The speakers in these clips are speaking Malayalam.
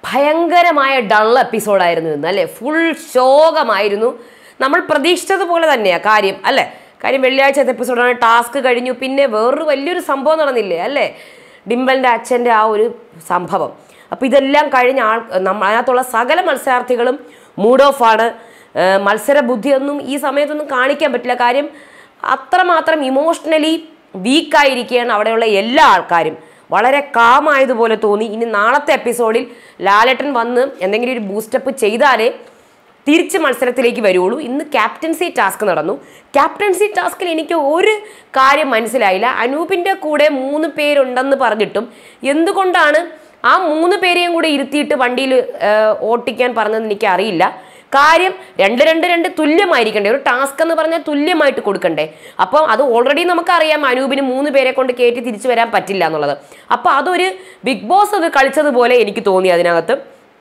ഭയങ്കരമായ ഡൾ എപ്പിസോഡായിരുന്നു ഇന്ന് അല്ലേ ഫുൾ ശോകമായിരുന്നു നമ്മൾ പ്രതീക്ഷിച്ചതുപോലെ തന്നെയാണ് കാര്യം അല്ലേ കാര്യം വെള്ളിയാഴ്ചത്തെ എപ്പിസോഡാണ് ടാസ്ക് കഴിഞ്ഞു പിന്നെ വേറൊരു വലിയൊരു സംഭവം നടന്നില്ലേ അല്ലേ ഡിംബലിൻ്റെ അച്ഛൻ്റെ ആ ഒരു സംഭവം അപ്പോൾ ഇതെല്ലാം കഴിഞ്ഞ ആൾ നമ്മ അതിനകത്തുള്ള സകല മത്സരാർത്ഥികളും മൂഡ് ഓഫ് ആണ് ഏഹ് മത്സര ബുദ്ധിയൊന്നും ഈ സമയത്തൊന്നും കാണിക്കാൻ പറ്റില്ല കാര്യം അത്രമാത്രം ഇമോഷണലി വീക്കായിരിക്കുകയാണ് അവിടെയുള്ള എല്ലാ ആൾക്കാരും വളരെ കാമായതുപോലെ തോന്നി ഇനി നാളത്തെ എപ്പിസോഡിൽ ലാലേട്ടൻ വന്ന് എന്തെങ്കിലും ഒരു ബൂസ്റ്റപ്പ് ചെയ്താലേ തിരിച്ച് മത്സരത്തിലേക്ക് വരുള്ളൂ ഇന്ന് ക്യാപ്റ്റൻസി ടാസ്ക് നടന്നു ക്യാപ്റ്റൻസി ടാസ്കിൽ എനിക്ക് ഒരു കാര്യം മനസ്സിലായില്ല അനൂപിൻ്റെ കൂടെ മൂന്ന് പേരുണ്ടെന്ന് പറഞ്ഞിട്ടും എന്തുകൊണ്ടാണ് ആ മൂന്ന് പേരെയും കൂടെ ഇരുത്തിയിട്ട് വണ്ടിയിൽ ഓട്ടിക്കാൻ പറഞ്ഞതെന്ന് എനിക്ക് അറിയില്ല കാര്യം രണ്ട് രണ്ട് രണ്ട് തുല്യമായിരിക്കണ്ടേ ഒരു ടാസ്ക് എന്ന് പറഞ്ഞാൽ തുല്യമായിട്ട് കൊടുക്കണ്ടേ അപ്പോൾ അത് ഓൾറെഡി നമുക്കറിയാം അനൂപിന് മൂന്ന് പേരെ കൊണ്ട് കയറ്റി തിരിച്ചു വരാൻ പറ്റില്ല എന്നുള്ളത് അപ്പോൾ അതൊരു ബിഗ് ബോസ് അത് കളിച്ചതുപോലെ എനിക്ക് തോന്നി അതിനകത്ത്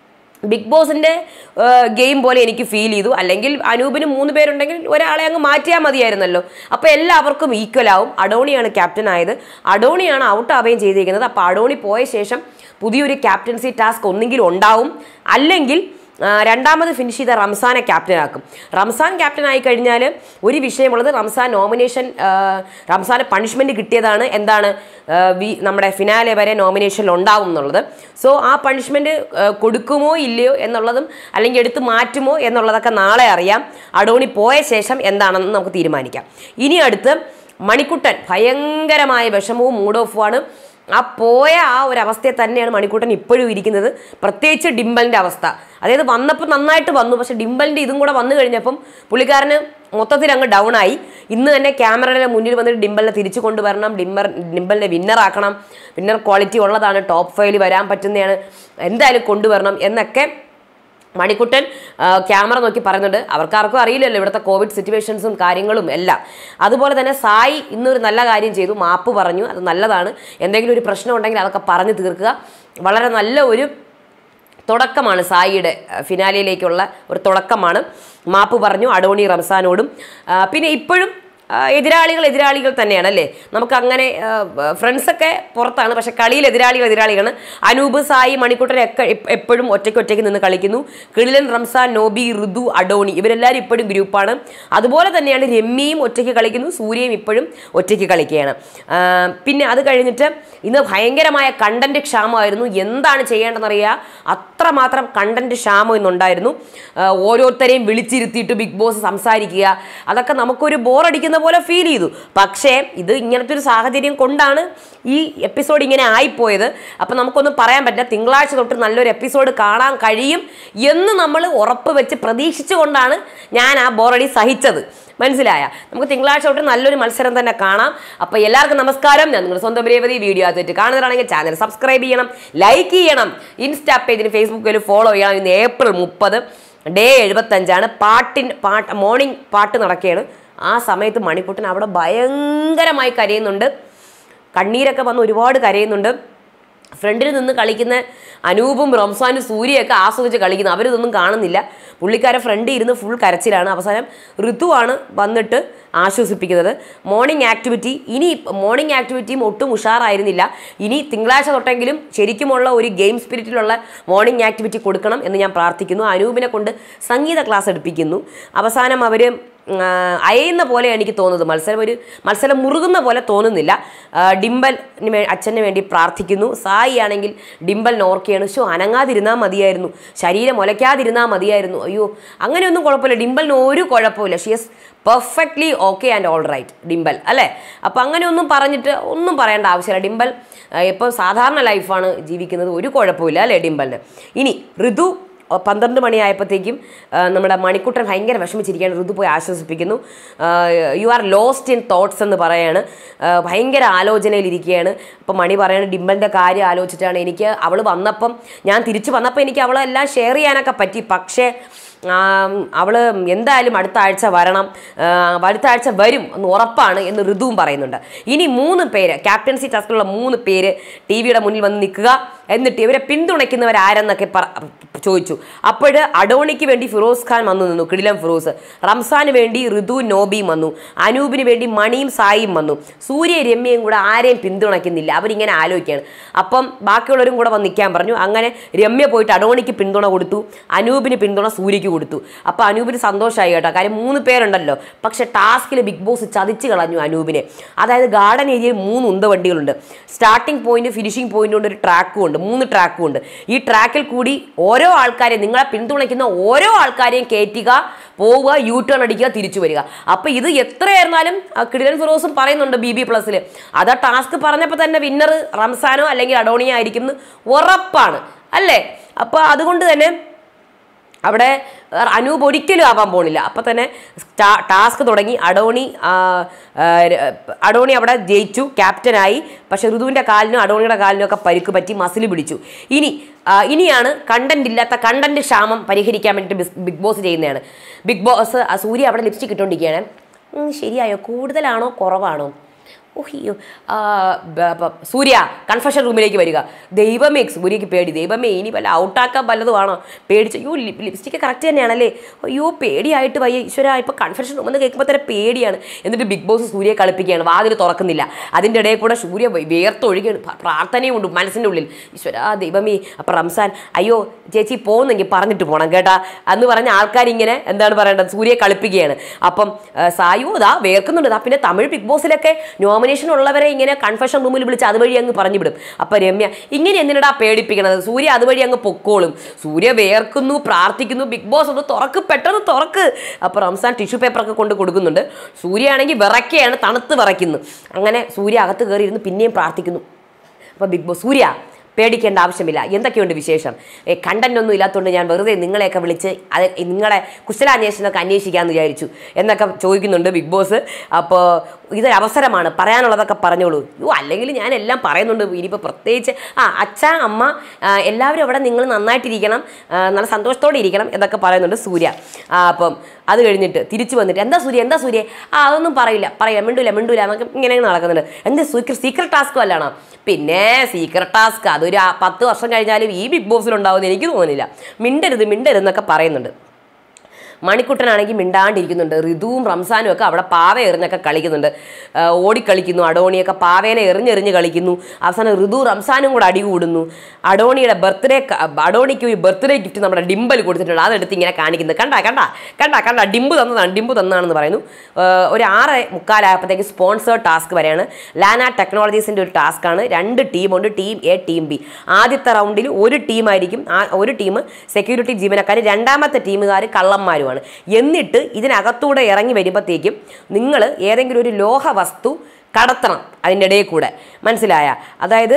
ബിഗ് ബോസിന്റെ ഗെയിം പോലെ എനിക്ക് ഫീൽ ചെയ്തു അല്ലെങ്കിൽ അനൂപിന് മൂന്ന് പേരുണ്ടെങ്കിൽ ഒരാളെ അങ്ങ് മാറ്റിയാൽ മതിയായിരുന്നല്ലോ അപ്പോൾ എല്ലാവർക്കും ഈക്വൽ ആവും അഡോണിയാണ് ക്യാപ്റ്റൻ ആയത് അഡോണിയാണ് ഔട്ട് ആവുകയും ചെയ്തിരിക്കുന്നത് അപ്പോൾ അഡോണി പോയ ശേഷം പുതിയൊരു ക്യാപ്റ്റൻസി ടാസ്ക് ഒന്നെങ്കിലും ഉണ്ടാവും അല്ലെങ്കിൽ ആ, രണ്ടാമത് ഫിനിഷ് ചെയ്ത റംസാനെ ക്യാപ്റ്റൻ ആക്കും റംസാൻ ക്യാപ്റ്റൻ ആയി കഴിഞ്ഞാൽ ഒരു വിഷയമുള്ളത് റംസാൻ നോമിനേഷൻ റംസാന് പണിഷ്മെന്റ് കിട്ടിയതാണ് എന്താണ് ആ, വി- നമ്മുടെ ഫിനാലെ വരെ നോമിനേഷനിൽ ഉണ്ടാവും എന്നുള്ളത് സോ ആ പണിഷ്മെന്റ് കൊടുക്കുമോ ഇല്ലയോ എന്നുള്ളതും അല്ലെങ്കിൽ എടുത്ത് മാറ്റുമോ എന്നുള്ളതൊക്കെ നാളെ അറിയാം അഡോണി പോയ ശേഷം എന്താണെന്ന് നമുക്ക് തീരുമാനിക്കാം ഇനി അടുത്ത് മണിക്കുട്ടൻ ഭയങ്കരമായ വിഷമവും മൂഡ് ഓഫുമാണ് ആ പോയ ആ ഒരു അവസ്ഥയെ തന്നെയാണ് മണിക്കൂട്ടൻ ഇപ്പോഴും ഇരിക്കുന്നത് പ്രത്യേകിച്ച് ഡിംബലിൻ്റെ അവസ്ഥ അതായത് വന്നപ്പോൾ നന്നായിട്ട് വന്നു പക്ഷെ ഡിംബലിൻ്റെ ഇതും കൂടെ വന്നു കഴിഞ്ഞപ്പം പുള്ളിക്കാരന് മൊത്തത്തിൽ അങ്ങ് ഡൗൺ ആയി ഇന്ന് തന്നെ ക്യാമറയുടെ മുന്നിൽ വന്നിട്ട് ഡിംബലിനെ തിരിച്ചു കൊണ്ടുവരണം ഡിംബർ ഡിംബലിനെ വിന്നർ ആക്കണം വിന്നർ ക്വാളിറ്റി ഉള്ളതാണ് ടോപ്പ് ഫൈവിൽ വരാൻ പറ്റുന്നതാണ് എന്തായാലും കൊണ്ടുവരണം എന്നൊക്കെ മണിക്കുട്ടൻ ആ, ക്യാമറ നോക്കി പറയുന്നുണ്ട് അവർക്കാർക്കും അറിയില്ലല്ലോ ഇവിടുത്തെ കോവിഡ് സിറ്റുവേഷൻസും കാര്യങ്ങളും എല്ലാം അതുപോലെ തന്നെ സായി ഇന്നൊരു നല്ല കാര്യം ചെയ്തു മാപ്പ് പറഞ്ഞു അത് നല്ലതാണ് എന്തെങ്കിലും ഒരു പ്രശ്നം ഉണ്ടെങ്കിൽ അതൊക്കെ പറഞ്ഞു തീർക്കുക വളരെ നല്ല ഒരു തുടക്കമാണ് സായിയുടെ അഹ്, ഫിനാലിയിലേക്കുള്ള ഒരു തുടക്കമാണ് മാപ്പ് പറഞ്ഞു അഡോണി റംസാനോടും ആ, പിന്നെ ഇപ്പോഴും ആ, എതിരാളികൾ എതിരാളികൾ തന്നെയാണ് അല്ലേ നമുക്ക് അങ്ങനെ ഫ്രണ്ട്സൊക്കെ പുറത്താണ് പക്ഷെ കളിയിൽ എതിരാളികൾ എതിരാളികളാണ് അനൂപ് സായി മണിക്കൂട്ടൻ ഒക്കെ എപ്പ- എപ്പോഴും ഒറ്റയ്ക്ക് ഒറ്റയ്ക്ക് നിന്ന് കളിക്കുന്നു കിളിലൻ റംസാൻ നോബി ഋതു അഡോണി ഇവരെല്ലാവരും ഇപ്പോഴും ഗ്രൂപ്പാണ് അതുപോലെ തന്നെയാണ് രമ്യയും ഒറ്റയ്ക്ക് കളിക്കുന്നു സൂര്യയും ഇപ്പോഴും ഒറ്റയ്ക്ക് കളിക്കുകയാണ് ആ, പിന്നെ അത് കഴിഞ്ഞിട്ട് ഇന്ന് ഭയങ്കരമായ കണ്ടന്റ് ക്ഷാമമായിരുന്നു എന്താണ് ചെയ്യേണ്ടതെന്നറിയുക അത്രമാത്രം കണ്ടന്റ് ക്ഷാമം ഇന്നുണ്ടായിരുന്നു ആ, ഓരോരുത്തരെയും വിളിച്ചിരുത്തിയിട്ട് ബിഗ് ബോസ് സംസാരിക്കുക അതൊക്കെ നമുക്കൊരു ബോറടിക്കുന്ന പോലെ ഫീൽ ചെയ്തു പക്ഷേ ഇത് ഇങ്ങനത്തെ ഒരു സാഹചര്യം കൊണ്ടാണ് ഈ എപ്പിസോഡ് ഇങ്ങനെ ആയിപ്പോയത് അപ്പം നമുക്കൊന്നും പറയാൻ പറ്റില്ല തിങ്കളാഴ്ച തൊട്ട് നല്ലൊരു എപ്പിസോഡ് കാണാൻ കഴിയും എന്ന് നമ്മൾ ഉറപ്പ് വെച്ച് പ്രതീക്ഷിച്ചുകൊണ്ടാണ് ഞാൻ ആ ബോറടി സഹിച്ചത് മനസ്സിലായ നമുക്ക് തിങ്കളാഴ്ച തൊട്ട് നല്ലൊരു മത്സരം തന്നെ കാണാം അപ്പോൾ എല്ലാവർക്കും നമസ്കാരം ഞാൻ നിങ്ങളുടെ സ്വന്തം രേവതി വീഡിയോ ആദ്യമായിട്ട് കാണുന്നതാണെങ്കിൽ ചാനൽ സബ്സ്ക്രൈബ് ചെയ്യണം ലൈക്ക് ചെയ്യണം ഇൻസ്റ്റാ പേജിന് ഫേസ്ബുക്കിൽ ഫോളോ ചെയ്യണം ഇന്ന് ഏപ്രിൽ മുപ്പത് ഡേ എഴുപത്തഞ്ചാണ് പാട്ടിൻ പാട്ട് മോർണിംഗ് പാട്ട് നടക്കുകയാണ് ആ സമയത്ത് മണിക്കുട്ടൻ അവിടെ ഭയങ്കരമായി കരയുന്നുണ്ട് കണ്ണീരൊക്കെ വന്ന് ഒരുപാട് കരയുന്നുണ്ട് ഫ്രണ്ടിൽ നിന്ന് കളിക്കുന്ന അനൂപും റംസാനും സൂര്യയൊക്കെ ആസ്വദിച്ച് കളിക്കുന്നു അവരിതൊന്നും കാണുന്നില്ല പുള്ളിക്കാരെ ഫ്രണ്ടിൽ ഇരുന്ന് ഫുൾ കരച്ചിലാണ് അവസാനം ഋതുവാണ് വന്നിട്ട് ആശ്വസിപ്പിക്കുന്നത് മോർണിംഗ് ആക്ടിവിറ്റി ഇനി മോർണിംഗ് ആക്ടിവിറ്റിയും ഒട്ടും ഉഷാറായിരുന്നില്ല ഇനി തിങ്കളാഴ്ച തൊട്ടെങ്കിലും ശരിക്കുമുള്ള ഒരു ഗെയിം സ്പിരിറ്റിലുള്ള മോർണിംഗ് ആക്ടിവിറ്റി കൊടുക്കണം എന്ന് ഞാൻ പ്രാർത്ഥിക്കുന്നു അനൂപിനെ കൊണ്ട് സംഗീത ക്ലാസ് എടുപ്പിക്കുന്നു അവസാനം അവർ അയയുന്ന പോലെ എനിക്ക് തോന്നുന്നത് മത്സരം ഒരു മത്സരം മുറുകുന്ന പോലെ തോന്നുന്നില്ല ആ, ഡിംബലിന് വേ അച്ഛന് വേണ്ടി പ്രാർത്ഥിക്കുന്നു സായി ആണെങ്കിൽ ഡിംബൽ നോർക്കുകയാണ് ഷോ അനങ്ങാതിരുന്നാൽ മതിയായിരുന്നു ശരീരം ഒലയ്ക്കാതിരുന്നാൽ മതിയായിരുന്നു അയ്യോ അങ്ങനെയൊന്നും കുഴപ്പമില്ല ഡിംബലിന് ഒരു കുഴപ്പമില്ല she is perfectly okay and all right Dimbal അല്ലേ അപ്പം അങ്ങനെയൊന്നും പറഞ്ഞിട്ട് ഒന്നും പറയേണ്ട ആവശ്യമില്ല ഡിംബൽ ഇപ്പോൾ സാധാരണ ലൈഫാണ് ജീവിക്കുന്നത് ഒരു കുഴപ്പമില്ല അല്ലേ ഡിംബലിന് ഇനി ഋതു ആ, പന്ത്രണ്ട് മണിയായപ്പോഴത്തേക്കും ആ, നമ്മുടെ മണിക്കുട്ടൻ ഭയങ്കര വിഷമിച്ചിരിക്കുകയാണ് ഋതു പോയി ആശ്വസിപ്പിക്കുന്നു you are lost in thoughts എന്ന് പറയാണ് ആ, ഭയങ്കര ആലോചനയിലിരിക്കുകയാണ് അപ്പം മണി പറയാണ് ഡിംബലിൻ്റെ കാര്യം ആലോചിച്ചിട്ടാണ് എനിക്ക് അവൾ വന്നപ്പം ഞാൻ തിരിച്ചു വന്നപ്പോൾ എനിക്ക് അവളെല്ലാം ഷെയർ ചെയ്യാനൊക്കെ പറ്റി പക്ഷേ അവൾ എന്തായാലും അടുത്ത ആഴ്ച വരണം ആ, അടുത്ത ആഴ്ച വരും എന്ന് ഉറപ്പാണ് എന്ന് ഋതുവും പറയുന്നുണ്ട് ഇനി മൂന്ന് പേര് ക്യാപ്റ്റൻസി ടാസ്കിലുള്ള മൂന്ന് പേര് ടി വിയുടെ മുന്നിൽ വന്ന് നിൽക്കുക എന്നിട്ട് ഇവരെ പിന്തുണയ്ക്കുന്നവർ ആരെന്നൊക്കെ പറ ചോദിച്ചു അപ്പോഴ് അഡോണിക്ക് വേണ്ടി ഫിറോസ് ഖാൻ വന്നു നിന്നു കിടിലം ഫിറോസ് റംസാന് വേണ്ടി ഋതു നോബിയും വന്നു അനൂപിന് വേണ്ടി മണിയും സായിയും വന്നു സൂര്യ രമ്യയും കൂടെ ആരെയും പിന്തുണയ്ക്കുന്നില്ല അവരിങ്ങനെ ആലോചിക്കുകയാണ് അപ്പം ബാക്കിയുള്ളവരും കൂടെ വന്ന് നിൽക്കാൻ പറഞ്ഞു അങ്ങനെ രമ്യ പോയിട്ട് അഡോണിക്ക് പിന്തുണ കൊടുത്തു അനൂപിന് പിന്തുണ സൂര്യക്ക് കൊടുത്തു അപ്പോൾ അനൂപിന് സന്തോഷമായി കേട്ടോ കാര്യം മൂന്ന് പേരുണ്ടല്ലോ പക്ഷെ ടാസ്കിൽ ബിഗ് ബോസ് ചതിച്ച് കളഞ്ഞു അനൂപിനെ അതായത് ഗാർഡൻ ഏരിയയിൽ മൂന്ന് ഉന്തവണ്ടികളുണ്ട് സ്റ്റാർട്ടിംഗ് പോയിന്റ് ഫിനിഷിംഗ് പോയിന്റ് കൊണ്ട് ഒരു ട്രാക്കും ഉണ്ട് മൂന്ന് ട്രാക്കും ഉണ്ട് ഈ ട്രാക്കിൽ കൂടി ഓരോ ആൾക്കാരെയും നിങ്ങളെ പിന്തുണയ്ക്കുന്ന ഓരോ ആൾക്കാരെയും കയറ്റുക പോവുക യൂ ടേൺ അടിക്കുക തിരിച്ചു വരിക അപ്പോൾ ഇത് എത്രയായിരുന്നാലും ആ കിടിലൻ ഫിറോസും പറയുന്നുണ്ട് ബി ബി പ്ലസ്സിൽ അത് ആ ടാസ്ക് പറഞ്ഞപ്പോൾ തന്നെ വിന്നർ റംസാനോ അല്ലെങ്കിൽ അഡോണിയോ ആയിരിക്കും എന്ന് ഉറപ്പാണ് അല്ലേ അപ്പോൾ അതുകൊണ്ട് തന്നെ അവിടെ അനൂപ് ഒരിക്കലും ആവാൻ പോണില്ല അപ്പം തന്നെ സ്റ്റാ- ടാസ്ക് തുടങ്ങി അഡോണി ആ, ആ, ര- അഡോണി അവിടെ ജയിച്ചു ക്യാപ്റ്റനായി പക്ഷെ ഋതുവിൻ്റെ കാലിനും അഡോണിയുടെ കാലിനും ഒക്കെ പരിക്ക് പറ്റി മസിൽ പിടിച്ചു ഇനി ആ, ഇനിയാണ് കണ്ടന്റ് ഇല്ലാത്ത കണ്ടന്റ് ക്ഷാമം പരിഹരിക്കാൻ വേണ്ടിയിട്ട് ബിസ്- ബിഗ് ബോസ് ചെയ്യുന്നതാണ് ബിഗ് ബോസ് ആ സൂര്യ അവിടെ ലിപ്സ്റ്റിക് ഇട്ടുകൊണ്ടിരിക്കുകയാണ് ഉം, ശരിയായോ കൂടുതലാണോ കുറവാണോ ഓഹിയോ സൂര്യ കൺഫഷൻ റൂമിലേക്ക് വരിക ദൈവമേ സൂര്യക്ക് പേടി ദൈവമേ ഇനി വല്ല ഔട്ടാക്കാൻ വല്ലതുമാണോ പേടിച്ച് അയ്യോ ലിപ്സ്റ്റിക്ക് കറക്റ്റ് തന്നെയാണല്ലേ അയ്യോ പേടിയായിട്ട് വയ്യ ഈശ്വര ഇപ്പോൾ കൺഫഷൻ റൂം എന്ന് കേൾക്കുമ്പോൾ തന്നെ പേടിയാണ് എന്നിട്ട് ബിഗ് ബോസ് സൂര്യയെ കളിപ്പിക്കുകയാണ് വാതിൽ തുറക്കുന്നില്ല അതിൻ്റെ ഇടയിൽ കൂടെ സൂര്യ വ- വേർത്തൊഴുകയാണ് പ്ര- പ്രാർത്ഥനയും ഉണ്ട് മനസ്സിൻ്റെ ഉള്ളിൽ ഈശ്വര ദൈവമേ അപ്പം റംസാൻ അയ്യോ ചേച്ചി പോകുന്നെങ്കിൽ പറഞ്ഞിട്ട് പോകണം കേട്ടാ എന്ന് പറഞ്ഞ ആൾക്കാരിങ്ങനെ എന്താണ് പറയേണ്ടത് സൂര്യയെ കളിപ്പിക്കുകയാണ് അപ്പം ആ, സായു ദാ വേർക്കുന്നുണ്ട് ദാ പിന്നെ തമിഴ് ബിഗ് ബോസിലൊക്കെ നോമിനേഷൻ ഉള്ളവരെ ഇങ്ങനെ കൺഫഷൻ റൂമിൽ വിളിച്ച് അതുവഴി അങ്ങ് പറഞ്ഞു വിടും അപ്പം രമ്യ ഇങ്ങനെ എന്തിനടാ പേടിപ്പിക്കണത് സൂര്യ അതുവഴി അങ്ങ് പൊക്കോളും സൂര്യ വേർക്കുന്നു പ്രാർത്ഥിക്കുന്നു ബിഗ് ബോസ് ഒന്ന് തുറക്ക് പെട്ടെന്ന് തുറക്ക് അപ്പോൾ റംസാൻ ടിഷ്യൂ പേപ്പറൊക്കെ കൊണ്ട് കൊടുക്കുന്നുണ്ട് സൂര്യ ആണെങ്കിൽ വിറയ്ക്കുകയാണ് തണുത്ത് വിറയ്ക്കുന്നു അങ്ങനെ സൂര്യ അകത്ത് കയറിയിരുന്ന് പിന്നെയും പ്രാർത്ഥിക്കുന്നു അപ്പോൾ ബിഗ് ബോസ് സൂര്യ പേടിക്കേണ്ട ആവശ്യമില്ല എന്തൊക്കെയുണ്ട് വിശേഷം ഏ, കണ്ടന്റ് ഒന്നും ഇല്ലാത്തതുകൊണ്ട് ഞാൻ വെറുതെ നിങ്ങളെയൊക്കെ വിളിച്ച് അത് നിങ്ങളെ കുശലാന്വേഷണമൊക്കെ അന്വേഷിക്കാമെന്ന് വിചാരിച്ചു എന്നൊക്കെ ചോദിക്കുന്നുണ്ട് ബിഗ് ബോസ് അപ്പോൾ ഇതൊരു അവസരമാണ് പറയാനുള്ളതൊക്കെ പറഞ്ഞോളൂ യോ അല്ലെങ്കിൽ ഞാൻ എല്ലാം പറയുന്നുണ്ട് ഇനിയിപ്പോൾ പ്രത്യേകിച്ച് ആ അച്ഛ അമ്മ ആ, എല്ലാവരും അവിടെ നിങ്ങൾ നന്നായിട്ടിരിക്കണം ആ, നല്ല സന്തോഷത്തോടെ ഇരിക്കണം എന്നൊക്കെ പറയുന്നുണ്ട് സൂര്യ ആ, അപ്പം അത് കഴിഞ്ഞിട്ട് തിരിച്ചു വന്നിട്ട് എന്താ സൂര്യ എന്താ സൂര്യ ആ അതൊന്നും പറയില്ല പറയില്ല മിണ്ടൂല മിണ്ടൂല എന്നൊക്കെ ഇങ്ങനെ നടക്കുന്നുണ്ട് എന്ത് സീക്രട്ട് സീക്രട്ട് ടാസ്ക് വല്ലാണോ പിന്നെ സീക്രട്ട് ടാസ്ക് അതൊരു ആ പത്ത് വർഷം കഴിഞ്ഞാലും ഈ ബിഗ് ബോസിൽ ഉണ്ടാവുമെന്ന് എനിക്ക് തോന്നുന്നില്ല മിണ്ടരുത് മിണ്ടരുത് എന്നൊക്കെ പറയുന്നുണ്ട് മണിക്കുട്ടനാണെങ്കിൽ മിണ്ടാണ്ടിരിക്കുന്നുണ്ട് ഋതുവും റംസാനും ഒക്കെ അവിടെ പാവ എറിഞ്ഞൊക്കെ കളിക്കുന്നുണ്ട് ആ, ഓടിക്കളിക്കുന്നു അഡോണിയൊക്കെ പാവേനെ എറിഞ്ഞെറിഞ്ഞ് കളിക്കുന്നു അവസാനം ഋതു റംസാനും കൂടെ അടി കൂടുന്നു അഡോണിയുടെ ബർത്ത്ഡേ അഡോണിക്ക് ഒരു ബർത്ത്ഡേ ഗിഫ്റ്റ് നമ്മുടെ ഡിമ്പൽ കൊടുത്തിട്ടുണ്ട് അതെടുത്ത് ഇങ്ങനെ കാണിക്കുന്നത് കണ്ട കണ്ട കണ്ട കണ്ട ഡിമ്പ് തന്നതാണ് ഡിമ്പ് തന്നതാണെന്ന് പറയുന്നു ആ, ഒരു ആറ് മുക്കാലായപ്പോഴത്തേക്ക് സ്പോൺസേർഡ് ടാസ്ക് വരെയാണ് ലാന ടെക്നോളജീസിൻ്റെ ഒരു ടാസ്ക്കാണ് രണ്ട് ടീമുണ്ട് ടീം എ ടീം ബി ആദ്യത്തെ റൗണ്ടിൽ ഒരു ടീമായിരിക്കും ആ ഒരു ടീം സെക്യൂരിറ്റി ജീവനക്കാർ രണ്ടാമത്തെ ടീമുകാർ കള്ളന്മാരുമാണ് എന്നിട്ട് ഇതിനകത്തൂടെ ഇറങ്ങി വരുമ്പോഴത്തേക്കും നിങ്ങൾ ഏതെങ്കിലും ഒരു ലോഹ വസ്തു കടത്തണം അതിൻ്റെ ഇടയിൽ കൂടെ മനസ്സിലായ അതായത്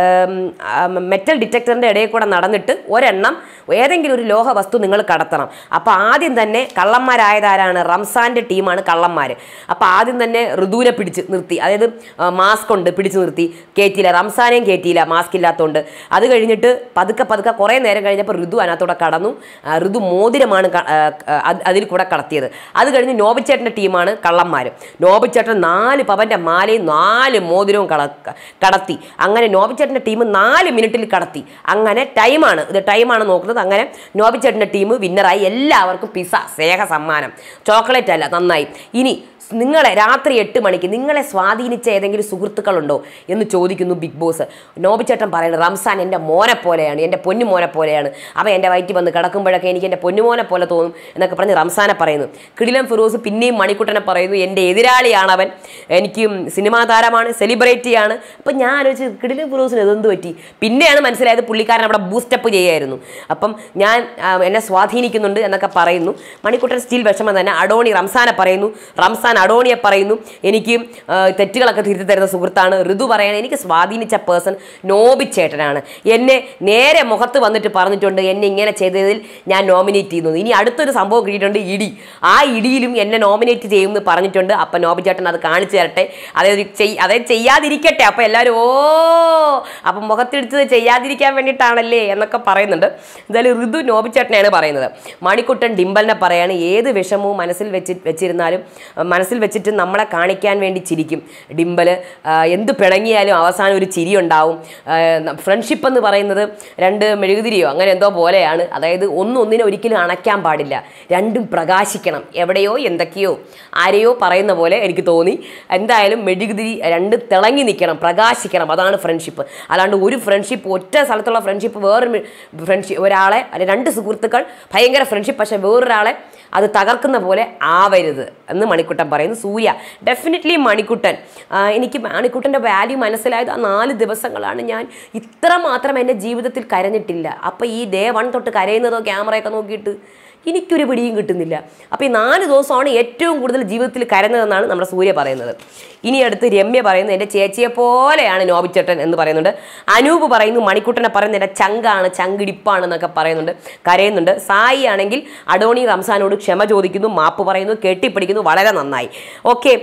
മെറ്റൽ ഡിറ്റക്ടറിൻ്റെ ഇടയിൽ കൂടെ നടന്നിട്ട് ഒരെണ്ണം ഏതെങ്കിലും ഒരു ലോഹ വസ്തു നിങ്ങൾ കടത്തണം അപ്പോൾ ആദ്യം തന്നെ കള്ളന്മാരായതാരാണ് റംസാൻ്റെ ടീമാണ് കള്ളന്മാർ അപ്പോൾ ആദ്യം തന്നെ ഋതുവിനെ പിടിച്ച് നിർത്തി അതായത് മാസ്ക് ഉണ്ട് പിടിച്ച് നിർത്തി കയറ്റിയില്ല റംസാനെയും കയറ്റിയില്ല മാസ്ക് ഇല്ലാത്തതുകൊണ്ട് അത് കഴിഞ്ഞിട്ട് പതുക്കെ പതുക്കെ കുറേ നേരം കഴിഞ്ഞപ്പോൾ ഋതു അതിനകത്തൂടെ കടന്നു ആ, ഋതു മോതിരമാണ് ക- ആ, അത് അതിൽ കൂടെ കടത്തിയത് അത് കഴിഞ്ഞ് നോബിച്ചേട്ടൻ്റെ ടീമാണ് കള്ളന്മാർ നോബിച്ചേട്ടൻ നാല് പവൻ്റെ മാലയും നാല് മോതിരവും കള കടത്തി അങ്ങനെ നോബിച്ചേട്ടൻ്റെ ടീം നാല് മിനിറ്റിൽ കടത്തി അങ്ങനെ ടൈമാണ് ഇത് ടൈമാണ് നോക്കുന്നത് അങ്ങനെ നോബിച്ചേട്ടൻ്റെ ടീം വിന്നറായി എല്ലാവർക്കും പിസ സ്നേഹ സമ്മാനം ചോക്ലേറ്റ് അല്ല നന്നായി ഇനി നിങ്ങളെ രാത്രി എട്ട് മണിക്ക് നിങ്ങളെ സ്വാധീനിച്ച ഏതെങ്കിലും സുഹൃത്തുക്കളുണ്ടോ എന്ന് ചോദിക്കുന്നു ബിഗ് ബോസ് നോബിച്ചേട്ടൻ പറയുന്നത് റംസാൻ എൻ്റെ മോനെ പോലെയാണ് എൻ്റെ പൊന്നു മോനെ പോലെയാണ് അവൻ എൻ്റെ വയറ്റിൽ വന്ന് കിടക്കുമ്പോഴൊക്കെ എനിക്ക് എൻ്റെ പൊന്നുമോനെ പോലെ തോന്നും എന്നൊക്കെ പറഞ്ഞ് റംസാനെ പറയുന്നു കിടിലം ഫിറോസ് പിന്നെയും മണിക്കുട്ടനെ പറയുന്നു എൻ്റെ എതിരാളിയാണ് അവൻ എനിക്ക് സിനിമാ താരമാണ് സെലിബ്രിറ്റിയാണ് അപ്പം ഞാൻ ആലോചിച്ച് കിടിലം ഫിറോസിന് ഇതെന്ത് പറ്റി പിന്നെയാണ് മനസ്സിലായത് പുള്ളിക്കാരൻ അവിടെ ബൂസ്റ്റപ്പ് ചെയ്യായിരുന്നു അപ്പം ഞാൻ ആ, എന്നെ സ്വാധീനിക്കുന്നുണ്ട് എന്നൊക്കെ പറയുന്നു മണിക്കുട്ടൻ സ്റ്റിൽ വിഷമം തന്നെ അഡോണി റംസാനെ പറയുന്നു റംസാൻ അഡോണിയെ പറയുന്നു എനിക്ക് ആ, തെറ്റുകളൊക്കെ തിരുത്തി തരുന്ന സുഹൃത്താണ് ഋതു പറയണ എനിക്ക് സ്വാധീനിച്ച പേഴ്സൺ നോബിച്ചേട്ടനാണ് എന്നെ നേരെ മുഖത്ത് വന്നിട്ട് പറഞ്ഞിട്ടുണ്ട് എന്നെ ഇങ്ങനെ ചെയ്തതിൽ ഞാൻ നോമിനേറ്റ് ചെയ്യുന്നു ഇനി അടുത്തൊരു സംഭവം കിട്ടിയിട്ടുണ്ട് ഇടി ആ ഇടിയിലും എന്നെ നോമിനേറ്റ് ചെയ്യുമെന്ന് പറഞ്ഞിട്ടുണ്ട് അപ്പം നോബിച്ചേട്ടൻ അത് കാണിച്ചു തരട്ടെ അതായത് ചെയ് അതായത് ചെയ്യാതിരിക്കട്ടെ അപ്പം എല്ലാവരും ഓ അപ്പം മുഖത്തിടിച്ചത് ചെയ്യാതിരിക്കാൻ വേണ്ടിയിട്ടാണല്ലേ എന്നൊക്കെ പറയുന്നുണ്ട് എന്തായാലും ഋതു നോബിച്ചേട്ടനെയാണ് പറയുന്നത് മണിക്കുട്ടൻ ഡിംബലിനെ പറയാണ് ഏത് വിഷമവും മനസ്സിൽ വെച്ച് വെച്ചിരുന്നാലും മനസ്സിൽ മനസ്സിൽ വെച്ചിട്ട് നമ്മളെ കാണിക്കാൻ വേണ്ടി ചിരിക്കും ഡിംബൽ എന്ത് പിണങ്ങിയാലും അവസാനം ഒരു ചിരി ഉണ്ടാവും ഫ്രണ്ട്ഷിപ്പ് എന്ന് പറയുന്നത് രണ്ട് മെഴുകുതിരിയോ അങ്ങനെ എന്തോ പോലെയാണ് അതായത് ഒന്നും ഒന്നിനെ ഒരിക്കലും അണയ്ക്കാൻ പാടില്ല രണ്ടും പ്രകാശിക്കണം എവിടെയോ എന്തൊക്കെയോ ആരെയോ പറയുന്ന പോലെ എനിക്ക് തോന്നി എന്തായാലും മെഴുകുതിരി രണ്ട് തിളങ്ങി നിൽക്കണം പ്രകാശിക്കണം അതാണ് ഫ്രണ്ട്ഷിപ്പ് അല്ലാണ്ട് ഒരു ഫ്രണ്ട്ഷിപ്പ് ഒറ്റ സ്ഥലത്തുള്ള ഫ്രണ്ട്ഷിപ്പ് വേറൊരു ഫ്രണ്ട്ഷിപ്പ് ഒരാളെ അല്ലെ രണ്ട് സുഹൃത്തുക്കൾ ഭയങ്കര ഫ്രണ്ട്ഷിപ്പ് പക്ഷേ വേറൊരാളെ അത് തകർക്കുന്ന പോലെ ആവരുത് എന്ന് മണിക്കുട്ടൻ പറയുന്നു സൂര്യ ഡെഫിനറ്റ്ലി മണിക്കുട്ടൻ ആ, എനിക്ക് മണിക്കുട്ടൻ്റെ വാല്യൂ മനസ്സിലായത് ആ നാല് ദിവസങ്ങളാണ് ഞാൻ ഇത്ര മാത്രം എൻ്റെ ജീവിതത്തിൽ കരഞ്ഞിട്ടില്ല അപ്പോൾ ഈ ഡേ വൺ തൊട്ട് കരയുന്നതോ ക്യാമറയൊക്കെ നോക്കിയിട്ട് എനിക്കൊരു പിടിയും കിട്ടുന്നില്ല അപ്പോൾ ഈ നാല് ദിവസമാണ് ഏറ്റവും കൂടുതൽ ജീവിതത്തിൽ കരഞ്ഞതെന്നാണ് നമ്മുടെ സൂര്യ പറയുന്നത് ഇനി അടുത്ത് രമ്യ പറയുന്നു എൻ്റെ ചേച്ചിയെ പോലെയാണ് നോബിച്ചേട്ടൻ എന്ന് പറയുന്നുണ്ട് അനൂപ് പറയുന്നു മണിക്കുട്ടനെ പറയുന്നു എൻ്റെ ചങ്കാണ് ചങ്കിടിപ്പാണ് എന്നൊക്കെ പറയുന്നുണ്ട് കരയുന്നുണ്ട് സായി ആണെങ്കിൽ അഡോണി റംസാനോട് ക്ഷമ ചോദിക്കുന്നു മാപ്പ് പറയുന്നു കെട്ടിപ്പിടിക്കുന്നു വളരെ നന്നായി ഓക്കെ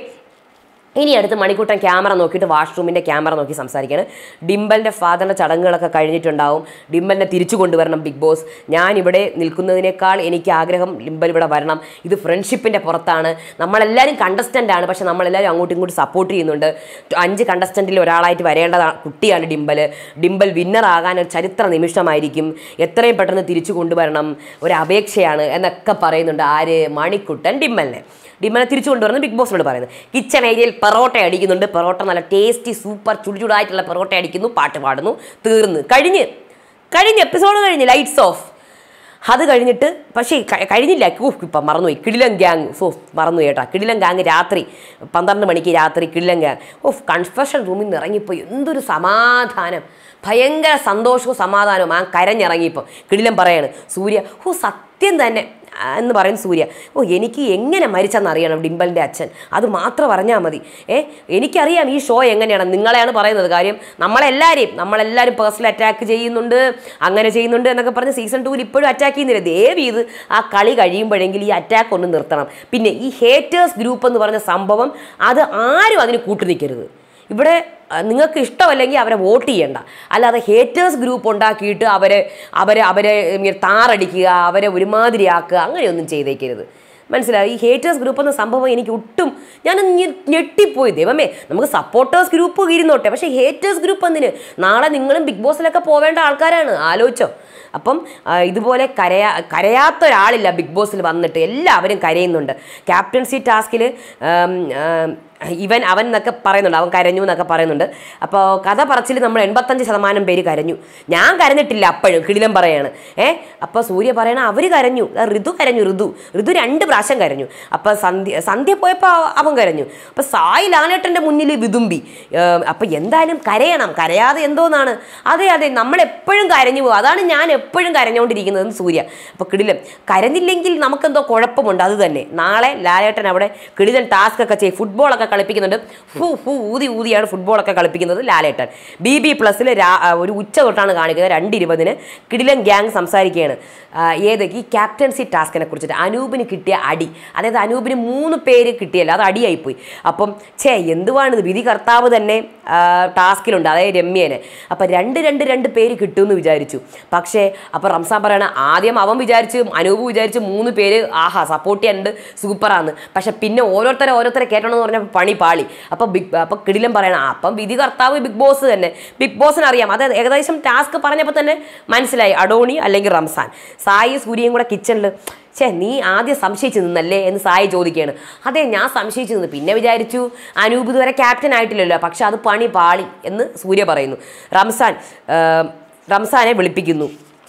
ഇനി അടുത്ത് മണിക്കൂട്ടൻ ക്യാമറ നോക്കിയിട്ട് വാഷ്റൂമിൻ്റെ ക്യാമറ നോക്കി സംസാരിക്കുകയാണ് ഡിംബലിൻ്റെ ഫാദറിൻ്റെ ചടങ്ങുകളൊക്കെ കഴിഞ്ഞിട്ടുണ്ടാവും ഡിംബലിനെ തിരിച്ചു കൊണ്ടുവരണം ബിഗ് ബോസ് ഞാനിവിടെ നിൽക്കുന്നതിനേക്കാൾ എനിക്ക് ആഗ്രഹം ഡിംബൽ ഇവിടെ വരണം ഇത് ഫ്രണ്ട്ഷിപ്പിൻ്റെ പുറത്താണ് നമ്മളെല്ലാവരും കണ്ടസ്റ്റൻ്റ് ആണ് പക്ഷെ നമ്മളെല്ലാവരും അങ്ങോട്ടും ഇങ്ങോട്ടും സപ്പോർട്ട് ചെയ്യുന്നുണ്ട് അഞ്ച് കണ്ടസ്റ്റൻറ്റിൽ ഒരാളായിട്ട് വരേണ്ട കുട്ടിയാണ് ഡിംബൽ ഡിംബൽ വിന്നർ ആകാൻ ഒരു ചരിത്ര നിമിഷമായിരിക്കും എത്രയും പെട്ടെന്ന് തിരിച്ചു കൊണ്ടുവരണം ഒരു അപേക്ഷയാണ് എന്നൊക്കെ പറയുന്നുണ്ട് ആര് മണിക്കുട്ടൻ ഡിംബലിനെ ഡിമ്മനെ തിരിച്ചു കൊണ്ടുവരുന്നത് ബിഗ് ബോസിനോട് പറയുന്നത് കിച്ചൺ ഏരിയയിൽ പെറോട്ട അടിക്കുന്നുണ്ട് പെറോട്ട നല്ല ടേസ്റ്റി സൂപ്പർ ചുടുചുടായിട്ടുള്ള പെറോട്ട അടിക്കുന്നു പാട്ട് പാടുന്നു തീർന്ന് കഴിഞ്ഞ് കഴിഞ്ഞ് എപ്പിസോഡ് കഴിഞ്ഞ് ലൈറ്റ്സ് ഓഫ് അത് കഴിഞ്ഞിട്ട് പക്ഷേ ക- കഴിഞ്ഞില്ല ഓ ഇപ്പം മറന്നുപോയി കിടിലൻ ഗ്യാങ് സോ മറന്നു കേട്ടാ കിടിലൻ ഗ്യാങ് രാത്രി പന്ത്രണ്ട് മണിക്ക് രാത്രി കിടിലൻ ഗ്യാങ് ഓ കൺഫെഷൻ റൂമിൽ നിന്ന് ഇറങ്ങിപ്പോയി എന്തൊരു സമാധാനം ഭയങ്കര സന്തോഷവും സമാധാനവും ആ കരഞ്ഞിറങ്ങിയപ്പോൾ കിടിലൻ പറയാണ് സൂര്യ ഓ സത്യം തന്നെ ആ, എന്ന് പറയും സൂര്യ ഓ എനിക്ക് എങ്ങനെ മരിച്ചെന്നറിയണം ഡിംബലിൻ്റെ അച്ഛൻ അത് മാത്രം പറഞ്ഞാൽ മതി ഏ എനിക്കറിയാം ഈ ഷോ എങ്ങനെയാണ് നിങ്ങളെയാണ് പറയുന്നത് കാര്യം നമ്മളെല്ലാവരെയും നമ്മളെല്ലാവരും പേഴ്സണൽ അറ്റാക്ക് ചെയ്യുന്നുണ്ട് അങ്ങനെ ചെയ്യുന്നുണ്ട് എന്നൊക്കെ പറഞ്ഞ് സീസൺ ടൂവിൽ ഇപ്പോഴും അറ്റാക്ക് ചെയ്യുന്നില്ല ദേവി ഇത് ആ കളി കഴിയുമ്പോഴെങ്കിൽ ഈ അറ്റാക്ക് ഒന്ന് നിർത്തണം പിന്നെ ഈ ഹേറ്റേഴ്സ് ഗ്രൂപ്പ് എന്ന് പറഞ്ഞ സംഭവം അത് ആരും അതിന് കൂട്ടു നിൽക്കരുത് ഇവിടെ ആ, നിങ്ങൾക്ക് ഇഷ്ടമല്ലെങ്കിൽ അവരെ വോട്ട് ചെയ്യണ്ട അല്ലാതെ ഹേറ്റേഴ്സ് ഗ്രൂപ്പ് ഉണ്ടാക്കിയിട്ട് അവരെ അവരെ അവരെ ഇങ്ങനെ താറടിക്കുക അവരെ ഒരുമാതിരിയാക്കുക അങ്ങനെയൊന്നും ചെയ്തേക്കരുത് മനസ്സിലായി ഈ ഹേറ്റേഴ്സ് ഗ്രൂപ്പ് എന്ന സംഭവം എനിക്ക് ഒട്ടും ഞാൻ ഞെട്ടിപ്പോയി ദൈവമേ നമുക്ക് സപ്പോർട്ടേഴ്സ് ഗ്രൂപ്പ് ഇരുന്നോട്ടെ പക്ഷേ ഹേറ്റേഴ്സ് ഗ്രൂപ്പ് എന്തിന് നാളെ നിങ്ങളും ബിഗ് ബോസിലൊക്കെ പോവേണ്ട ആൾക്കാരാണ് ആലോചിച്ചോ അപ്പം ആ, ഇതുപോലെ കരയാ കരയാത്ത ഒരാളില്ല ബിഗ് ബോസിൽ വന്നിട്ട് എല്ലാവരും കരയുന്നുണ്ട് ക്യാപ്റ്റൻസി ടാസ്കിൽ ഇവൻ അവൻ എന്നൊക്കെ പറയുന്നുണ്ട് അവൻ കരഞ്ഞു എന്നൊക്കെ പറയുന്നുണ്ട് അപ്പോൾ കഥ പറച്ചിൽ നമ്മൾ എൺപത്തഞ്ച് ശതമാനം പേര് കരഞ്ഞു ഞാൻ കരഞ്ഞിട്ടില്ല അപ്പോഴും കിടിലം പറയാണ് ഏ അപ്പോൾ സൂര്യ പറയണ അവർ കരഞ്ഞു ദാ ഋതു കരഞ്ഞു ഋതു ഋതു രണ്ട് പ്രാവശ്യം കരഞ്ഞു അപ്പോൾ സന്ധ്യ സന്ധ്യ പോയപ്പോൾ അവൻ കരഞ്ഞു അപ്പോൾ സായി ലാലേട്ടൻ്റെ മുന്നിൽ വിതുമ്പി അപ്പോൾ എന്തായാലും കരയണം കരയാതെ എന്തോന്നാണ് അതെ അതെ നമ്മൾ എപ്പോഴും കരഞ്ഞു പോകും അതാണ് ഞാൻ എപ്പോഴും കരഞ്ഞുകൊണ്ടിരിക്കുന്നത് സൂര്യ അപ്പോൾ കിടിലം കരഞ്ഞില്ലെങ്കിൽ നമുക്കെന്തോ കുഴപ്പമുണ്ട് അത് തന്നെ നാളെ ലാലേട്ടൻ അവിടെ കിടിലൻ ടാസ്ക് ഒക്കെ ചെയ്യും ഫുട്ബോളൊക്കെ കളിപ്പിക്കുന്നുണ്ട് ഫു ഫു ഊതി ഊതിയാണ് ഫുട്ബോളൊക്കെ കളിപ്പിക്കുന്നത് ലാലേട്ടൻ ബി ബി പ്ലസ്സിൽ ഒരു ഉച്ച തൊട്ടാണ് കാണിക്കുന്നത് രണ്ട് ഇരുപതിന് കിടിലൻ ഗ്യാങ് സംസാരിക്കുകയാണ് ആ, ഏത് ഈ ക്യാപ്റ്റൻസി ടാസ്കിനെ കുറിച്ചിട്ട് അനൂപിന് കിട്ടിയ അടി അതായത് അനൂപിന് മൂന്ന് പേര് കിട്ടിയല്ലോ അത് അടിയായിപ്പോയി അപ്പം ഛേ എന്തുവാണിത് വിധി കർത്താവ് തന്നെ ആ, ടാസ്കിലുണ്ട് അതായത് രമ്യേനെ അപ്പം രണ്ട് രണ്ട് രണ്ട് പേര് കിട്ടുമെന്ന് വിചാരിച്ചു പക്ഷേ അപ്പോൾ റംസാൻ പറയണ ആദ്യം അവൻ വിചാരിച്ച് അനൂപ് വിചാരിച്ച് മൂന്ന് പേര് ആഹാ സപ്പോർട്ട് ചെയ്യാനുണ്ട് സൂപ്പറാന്ന് പക്ഷെ പിന്നെ ഓരോരുത്തരെ ഓരോരുത്തരെ കേട്ടണമെന്ന് പറഞ്ഞപ്പോൾ പണി പാളി അപ്പോൾ ബിഗ് അപ്പോൾ കിടിലം പറയണം ആ, അപ്പം വിധി കർത്താവ് ബിഗ് ബോസ് തന്നെ ബിഗ് ബോസിന് അറിയാം അത് ഏകദേശം ടാസ്ക് പറഞ്ഞപ്പോൾ തന്നെ മനസ്സിലായി അഡോണി അല്ലെങ്കിൽ റംസാൻ സായി സൂര്യയും കൂടെ കിച്ചണിൽ ഛേ നീ ആദ്യം സംശയിച്ചു നിന്നല്ലേ എന്ന് സായി ചോദിക്കുകയാണ് അതെ ഞാൻ സംശയിച്ചു നിന്ന് പിന്നെ വിചാരിച്ചു അനൂപ് ഇതുവരെ ക്യാപ്റ്റൻ ആയിട്ടില്ലല്ലോ പക്ഷെ അത് പണി പാളി എന്ന് സൂര്യ പറയുന്നു റംസാൻ ആ, റംസാനെ വിളിപ്പിക്കുന്നു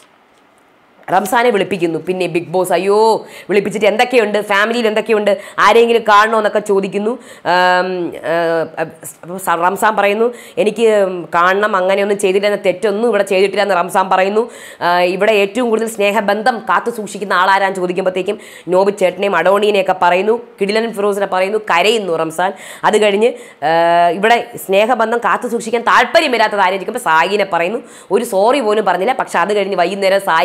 റംസാനെ വിളിപ്പിക്കുന്നു പിന്നെ ബിഗ് ബോസ് അയ്യോ വിളിപ്പിച്ചിട്ട് എന്തൊക്കെയുണ്ട് ഫാമിലിയിൽ എന്തൊക്കെയുണ്ട് ആരെങ്കിലും കാണണോ എന്നൊക്കെ ചോദിക്കുന്നു ആം, ആ, അപ്പോൾ സ- റംസാൻ പറയുന്നു എനിക്ക് കാണണം അങ്ങനെയൊന്നും ചെയ്തില്ല എന്ന തെറ്റൊന്നും ഇവിടെ ചെയ്തിട്ടില്ല എന്ന് റംസാൻ പറയുന്നു ആ, ഇവിടെ ഏറ്റവും കൂടുതൽ സ്നേഹബന്ധം കാത്തു സൂക്ഷിക്കുന്ന ആളാരാൻ ചോദിക്കുമ്പോഴത്തേക്കും നോബി ചേട്ടനെയും അഡോണീനെയൊക്കെ പറയുന്നു കിടിലൻ ഫിറോസിനെ പറയുന്നു കരയുന്നു റംസാൻ അത് കഴിഞ്ഞ് ആ, ഇവിടെ സ്നേഹബന്ധം കാത്തു സൂക്ഷിക്കാൻ താല്പര്യമില്ലാത്തത് ആരും ചോദിക്കുമ്പോൾ സായിനെ പറയുന്നു ഒരു സോറി പോലും പറഞ്ഞില്ല പക്ഷെ അത് കഴിഞ്ഞ് വൈകുന്നേരം സായി വന്നിട്ട്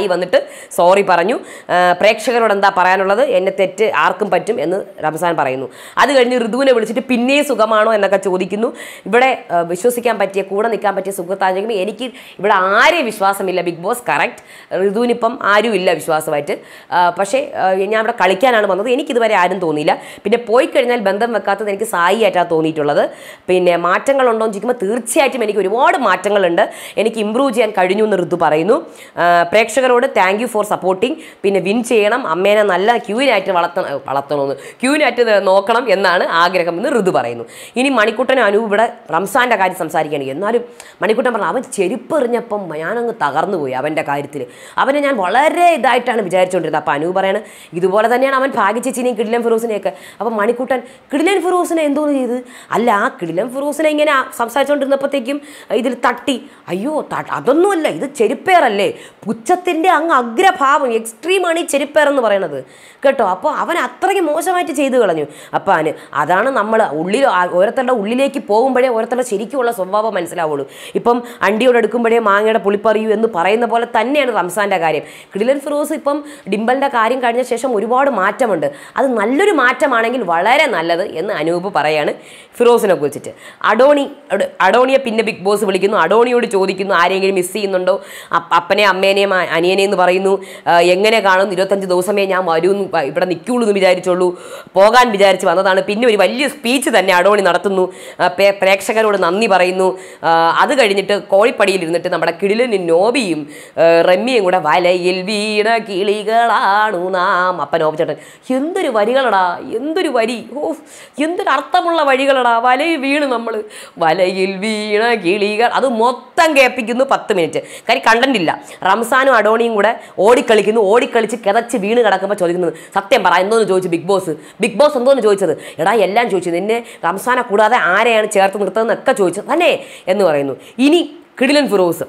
സോറി പറഞ്ഞു ആ, പ്രേക്ഷകരോട് എന്താ പറയാനുള്ളത് എന്നെ തെറ്റ് ആർക്കും പറ്റും എന്ന് റംസാൻ പറയുന്നു അത് കഴിഞ്ഞ് ഋതുവിനെ വിളിച്ചിട്ട് പിന്നെയും സുഖമാണോ എന്നൊക്കെ ചോദിക്കുന്നു ഇവിടെ ആ, വിശ്വസിക്കാൻ പറ്റിയ കൂടെ നിൽക്കാൻ പറ്റിയ സുഹൃത്താണെങ്കിലും എനിക്ക് ഇവിടെ ആരെയും വിശ്വാസമില്ല ബിഗ് ബോസ് കറക്റ്റ് ഋതുവിനിപ്പം ആരും ഇല്ല വിശ്വാസമായിട്ട് ആ, പക്ഷേ ആ, ഞാൻ ഇവിടെ കളിക്കാനാണ് വന്നത് എനിക്കിതുവരെ ആരും തോന്നിയില്ല പിന്നെ പോയി കഴിഞ്ഞാൽ ബന്ധം വെക്കാത്തത് എനിക്ക് സായി ആയിട്ടാണ് തോന്നിയിട്ടുള്ളത് പിന്നെ മാറ്റങ്ങളുണ്ടോ എന്ന് ചോദിക്കുമ്പോൾ തീർച്ചയായിട്ടും എനിക്ക് ഒരുപാട് മാറ്റങ്ങളുണ്ട് എനിക്ക് ഇമ്പ്രൂവ് ചെയ്യാൻ കഴിഞ്ഞു എന്ന് ഋതു പറയുന്നു ആ, പ്രേക്ഷകരോട് താങ്ക് യു ഫോർ സപ്പോർട്ടിങ് പിന്നെ വിൻ ചെയ്യണം അമ്മേനെ നല്ല ക്യൂവിനായിട്ട് വളർത്തണം വളർത്തണമെന്ന് ക്യൂവിനായിട്ട് ഇത് നോക്കണം എന്നാണ് ആഗ്രഹം എന്ന് ഋതു പറയുന്നു ഇനി മണിക്കുട്ടനും അനു ഇവിടെ റംസാൻ്റെ കാര്യം സംസാരിക്കുകയാണ് എന്നാലും മണിക്കുട്ടൻ പറഞ്ഞു അവൻ ചെരുപ്പ് എറിഞ്ഞപ്പം ഞാനങ്ങ് തകർന്നു പോയി അവൻ്റെ കാര്യത്തിൽ അവനെ ഞാൻ വളരെ ഇതായിട്ടാണ് വിചാരിച്ചുകൊണ്ടിരുന്നത് അപ്പോൾ അനു പറയാണ് ഇതുപോലെ തന്നെയാണ് അവൻ ഭാഗ്യച്ചേച്ചിനെയും കിടിലൻ ഫിറോസിനെയൊക്കെ അപ്പം മണിക്കുട്ടൻ കിടിലൻ ഫിറോസിനെ എന്തോന്ന് ചെയ്ത് അല്ല ആ കിടിലൻ ഫിറോസിനെ ഇങ്ങനെ സംസാരിച്ചുകൊണ്ടിരുന്നപ്പോഴത്തേക്കും ഇതിൽ തട്ടി അയ്യോ ത- അതൊന്നുമല്ല ഇത് ചെരുപ്പേറല്ലേ പുച്ഛത്തിൻ്റെ അങ്ങ് അഗ്രഭാവം എക്സ്ട്രീമാണ് ഈ ചെരുപ്പേർ എന്ന് പറയുന്നത് കേട്ടോ അപ്പോൾ അവൻ അത്രയ്ക്ക് മോശമായിട്ട് ചെയ്തു കളഞ്ഞു അപ്പം അവന് അതാണ് നമ്മൾ ഉള്ളിൽ ആ- ഓരോരുത്തരുടെ ഉള്ളിലേക്ക് പോകുമ്പോഴേ ഓരോരുത്തരുടെ ശരിക്കുമുള്ള സ്വഭാവം മനസ്സിലാവുള്ളൂ ഇപ്പം അണ്ടിയോട് എടുക്കുമ്പോഴേ മാങ്ങയുടെ പുളിപ്പറിയൂ എന്ന് പറയുന്ന പോലെ തന്നെയാണ് റംസാൻ്റെ കാര്യം കിടിലൻ ഫിറോസ് ഇപ്പം ഡിംബലിൻ്റെ കാര്യം കഴിഞ്ഞ ശേഷം ഒരുപാട് മാറ്റമുണ്ട് അത് നല്ലൊരു മാറ്റമാണെങ്കിൽ വളരെ നല്ലത് എന്ന് അനൂപ് പറയാണ് ഫിറോസിനെ കുറിച്ചിട്ട് അഡോണി അഡ്- അഡോണിയെ പിന്നെ ബിഗ് ബോസ് വിളിക്കുന്നു അഡോണിയോട് ചോദിക്കുന്നു ആരെങ്കിലും മിസ് ചെയ്യുന്നുണ്ടോ അപ്പ- അപ്പനെ അമ്മേനെയും അ- അനിയനെ എന്ന് പറയുന്നു ആ, എങ്ങനെ കാണും ഇരുപത്തഞ്ച് ദിവസമേ ഞാൻ വരൂ എന്ന് പ- ഇവിടെ നിൽക്കുള്ളൂ എന്ന് വിചാരിച്ചുള്ളൂ പോകാൻ വിചാരിച്ച് വന്നതാണ് പിന്നെ ഒരു വലിയ സ്പീച്ച് തന്നെ അഡോണി നടത്തുന്നു ആ, പേ- പ്രേക്ഷകരോട് നന്ദി പറയുന്നു ആ, അത് കഴിഞ്ഞിട്ട് കോഴിപ്പടിയിൽ ഇരുന്നിട്ട് നമ്മുടെ കിടിലനും നോബിയും ആ, റമ്മിയും കൂടെ വലയിൽ വീണ കിളികളാണു നാം അപ്പൻ നോബിച്ചേട്ടൻ എന്തൊരു വരികളടാ എന്തൊരു വരി ഓ എന്തൊരു അർത്ഥമുള്ള വഴികളടാ വലയിൽ വീണ് നമ്മൾ വലയിൽ വീണ കിളികൾ അത് മൊത്തം കേൾപ്പിക്കുന്നു പത്ത് മിനിറ്റ് കാര്യം കണ്ടന്റ് ഇല്ല റംസാനും അഡോണിയും കൂടെ ഓടിക്കളിക്കുന്നു ഓടിക്കളിച്ച് കിതച്ച് വീണ് കിടക്കുമ്പോൾ ചോദിക്കുന്നത് സത്യം പറ എന്തോന്ന് ചോദിച്ചു ബിഗ് ബോസ് ബിഗ് ബോസ് എന്തോന്ന് ചോദിച്ചത് എടാ എല്ലാം ചോദിച്ചു നിന്നെ റംസാനെ കൂടാതെ ആരെയാണ് ചേർത്ത് നിർത്തുന്നതെന്നൊക്കെ ചോദിച്ചു തന്നെ എന്ന് പറയുന്നു ഇനി കിടിലൻ ഫിറോസ്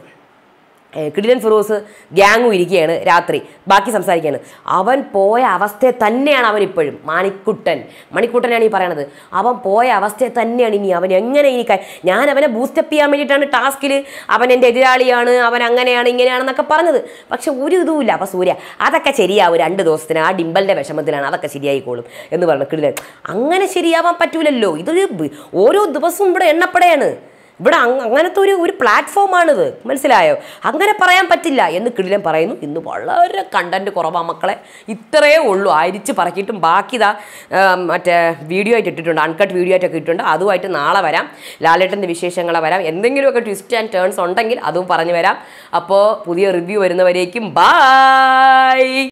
ഏ, കിടിലൻ ഫിറോസ് ഗ്യാങ്ങും ഇരിക്കുകയാണ് രാത്രി ബാക്കി സംസാരിക്കുകയാണ് അവൻ പോയ അവസ്ഥയെ തന്നെയാണ് അവൻ ഇപ്പോഴും മാണിക്കുട്ടൻ മണിക്കുട്ടനാണ് ഈ പറയണത് അവൻ പോയ അവസ്ഥയെ തന്നെയാണ് ഇനി അവൻ എങ്ങനെ ഇനി ക- ഞാൻ അവനെ ബൂസ്റ്റപ്പ് ചെയ്യാൻ വേണ്ടിയിട്ടാണ് ടാസ്കിൽ അവൻ എൻ്റെ എതിരാളിയാണ് അവൻ അങ്ങനെയാണ് ഇങ്ങനെയാണെന്നൊക്കെ പറഞ്ഞത് പക്ഷെ ഒരു ഇതുമില്ല അപ്പോൾ സൂര്യ അതൊക്കെ ശരിയാവും രണ്ട് ദിവസത്തിന് ആ ഡിമ്പലിൻ്റെ വിഷമത്തിലാണ് അതൊക്കെ ശരിയായിക്കോളും എന്ന് പറഞ്ഞു കിടിലൻ അങ്ങനെ ശരിയാവാൻ പറ്റൂലല്ലോ ഇതൊരു ബ്- ഓരോ ദിവസവും ഇവിടെ എണ്ണപ്പടയാണ് ഇവിടെ അങ് അങ്ങനത്തെ ഒരു ഒരു പ്ലാറ്റ്ഫോമാണിത് മനസ്സിലായോ അങ്ങനെ പറയാൻ പറ്റില്ല എന്ന് കിടിലൻ പറയുന്നു ഇന്ന് വളരെ കണ്ടന്റ് കുറവാ മക്കളെ ഇത്രയേ ഉള്ളൂ അരിച്ച് പറക്കിയിട്ടും ബാക്കി ഇതാ ആ, മറ്റേ വീഡിയോ ആയിട്ട് ഇട്ടിട്ടുണ്ട് അൺകട്ട് വീഡിയോ ആയിട്ടൊക്കെ ഇട്ടിട്ടുണ്ട് അതുമായിട്ട് നാളെ വരാം ലാലേട്ടൻ്റെ വിശേഷങ്ങളെ വരാം എന്തെങ്കിലുമൊക്കെ ട്വിസ്റ്റ് ആൻഡ് ടേൺസ് ഉണ്ടെങ്കിൽ അതും പറഞ്ഞു വരാം അപ്പോൾ പുതിയ റിവ്യൂ വരുന്നവരേക്കും ബായ്